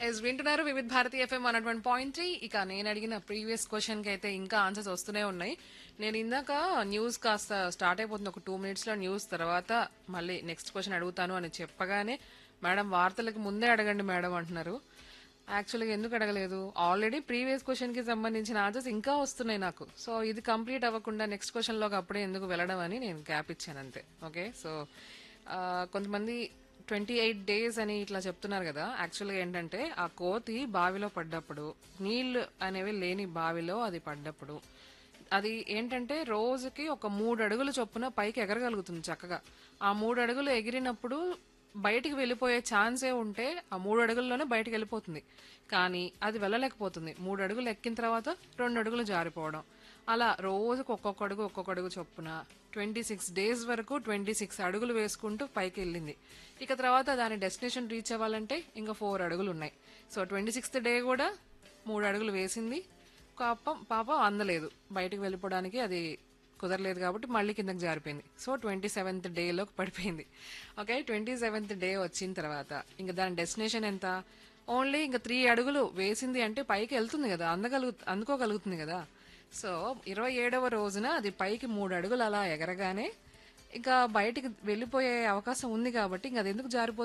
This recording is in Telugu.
ఎస్ వింటున్నారు Vividh Bharati FM one one point three ఇక నేను అడిగిన ప్రీవియస్ క్వశ్చన్ కి అయితే ఇంకా ఆన్సర్స్ వస్తూనే ఉన్నాయి నేను ఇందాక న్యూస్ కాస్త స్టార్ట్ అయిపోతుంది ఒక టూ మినిట్స్ లో న్యూస్ తర్వాత మళ్ళీ నెక్స్ట్ క్వశ్చన్ అడుగుతాను అని చెప్పగానే మేడం వార్తలకు ముందే అడగండి మేడం అంటున్నారు యాక్చువల్గా ఎందుకు అడగలేదు ఆల్రెడీ ప్రీవియస్ క్వశ్చన్ కి సంబంధించిన ఆన్సర్స్ ఇంకా వస్తున్నాయి నాకు సో ఇది కంప్లీట్ అవ్వకుండా నెక్స్ట్ క్వశ్చన్ లోకి అప్పుడే ఎందుకు వెళ్ళడం అని నేను గ్యాప్ ఇచ్చాను అంతే ఓకే సో ఆ, కొంతమంది ట్వంటీ ఎయిట్ డేస్ అని ఇట్లా చెప్తున్నారు కదా యాక్చువల్గా ఏంటంటే ఆ కోతి బావిలో పడ్డప్పుడు నీళ్లు అనేవి లేని బావిలో అది పడ్డప్పుడు అది ఏంటంటే రోజుకి ఒక మూడు అడుగులు చొప్పున పైకి ఎగరగలుగుతుంది చక్కగా ఆ మూడు అడుగులు ఎగిరినప్పుడు బయటికి వెళ్ళిపోయే ఛాన్సే ఉంటే ఆ మూడు అడుగుల్లోనే బయటికి వెళ్ళిపోతుంది కానీ అది వెళ్ళలేకపోతుంది మూడు అడుగులు ఎక్కిన తర్వాత రెండు అడుగులు జారిపోవడం అలా రోజుకు ఒక్కొక్క అడుగు ఒక్కొక్క అడుగు చొప్పున ట్వంటీ సిక్స్ డేస్ వరకు ట్వంటీ సిక్స్ అడుగులు వేసుకుంటూ పైకి వెళ్ళింది ఇక తర్వాత దాని డెస్టినేషన్ రీచ్ అవ్వాలంటే ఇంకా ఫోర్ అడుగులు ఉన్నాయి సో ట్వంటీ సిక్స్త్ డే కూడా మూడు అడుగులు వేసింది పాపం పాపం అందలేదు బయటికి వెళ్ళిపోవడానికి అది కుదరలేదు కాబట్టి మళ్ళీ కిందకి జారిపోయింది సో ట్వంటీ సెవెంత్ డేలోకి పడిపోయింది ఓకే ట్వంటీ సెవెంత్ డే వచ్చిన తర్వాత ఇంకా దాని డెస్టినేషన్ ఎంత ఓన్లీ ఇంకా త్రీ అడుగులు వేసింది అంటే పైకి వెళ్తుంది కదా అందగలుగు అందుకోగలుగుతుంది కదా సో ఇరవై ఏడవ రోజున అది పైకి మూడు అడుగులు అలా ఎగరగానే ఇంకా బయటికి వెళ్ళిపోయే అవకాశం ఉంది కాబట్టి ఇంకా అది ఎందుకు జారిపోతుంది